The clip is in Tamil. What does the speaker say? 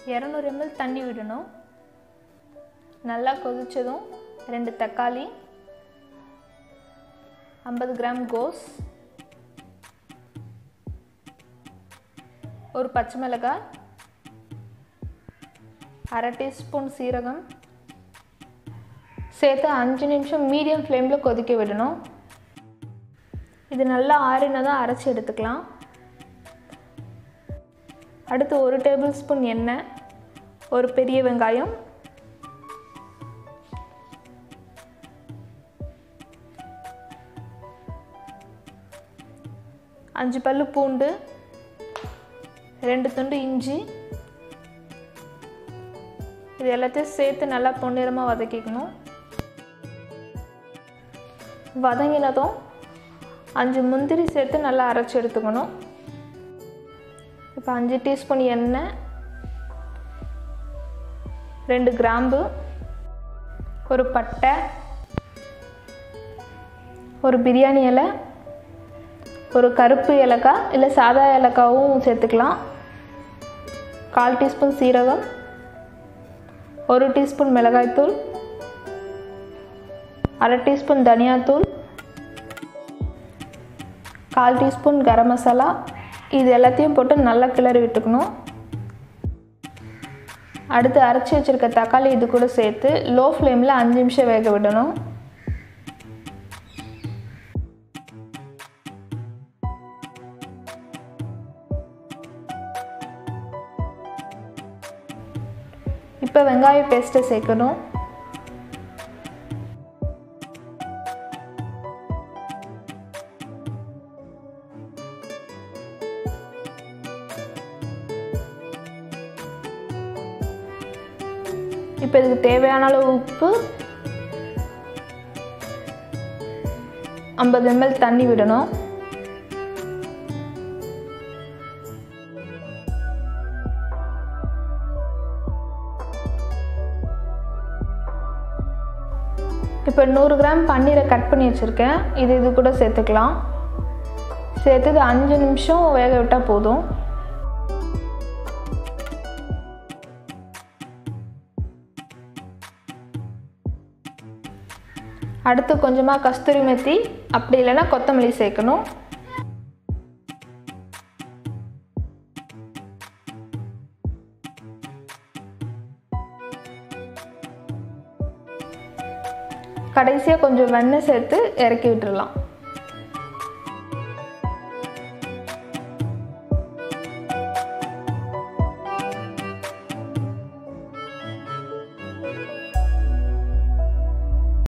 இரநூறு எம்எல் தண்ணி விடணும் நல்லா கொதிச்சதும் ரெண்டு தக்காளி ஐம்பது கிராம் கோஸ் ஒரு பச்சை மிளகாய் அரை டீஸ்பூன் சீரகம் சேர்த்து அஞ்சு நிமிஷம் மீடியம் ஃப்ளேமில் கொதிக்க விடணும் இது நல்லா ஆறினதாக அரைச்சி எடுத்துக்கலாம் அடுத்து ஒரு டேபிள் ஸ்பூன் எண்ணெய் ஒரு பெரிய வெங்காயம் அஞ்சு பல்லு பூண்டு ரெண்டு துண்டு இஞ்சி இது எல்லாத்தையும் சேர்த்து நல்லா பொன்னிறமாக வதக்கிக்கணும் வதங்கினதும் அஞ்சு முந்திரி சேர்த்து நல்லா அரைச்சி எடுத்துக்கணும் இப்போ அஞ்சு டீஸ்பூன் எண்ணெய் ரெண்டு கிராம்பு ஒரு பட்டை ஒரு பிரியாணி இலை ஒரு கருப்பு ஏலக்காய் இல்லை சாதா ஏலக்காவும் சேர்த்துக்கலாம் கால் டீஸ்பூன் சீரகம் ஒரு டீஸ்பூன் மிளகாய்த்தூள் அரை டீஸ்பூன் தனியாத்தூள் கால் டீஸ்பூன் கரம் மசாலா இது எல்லாத்தையும் போட்டு நல்லா கிளறி விட்டுக்கணும் அடுத்து அரைச்சி வச்சுருக்க தக்காளி இது கூட சேர்த்து லோ ஃப்ளேமில் அஞ்சு நிமிஷம் வேக விடணும் இப்போ வெங்காய பேஸ்ட்டை சேர்க்கணும் இப்போ இதுக்கு தேவையான அளவு உப்பு ஐம்பது எம்எல் தண்ணி விடணும் இப்போ நூறு கிராம் பன்னீரை கட் பண்ணி வச்சுருக்கேன் இது இது கூட சேர்த்துக்கலாம் சேர்த்து இது அஞ்சு நிமிஷம் வேக விட்டால் போதும் அடுத்து கொஞ்சமாக கஸ்தூரி மெத்தி அப்படி இல்லைன்னா கொத்தமல்லி சேர்க்கணும் கடைசியாக கொஞ்சம் வெண்ணெய் சேர்த்து இறக்கி விட்டுடலாம்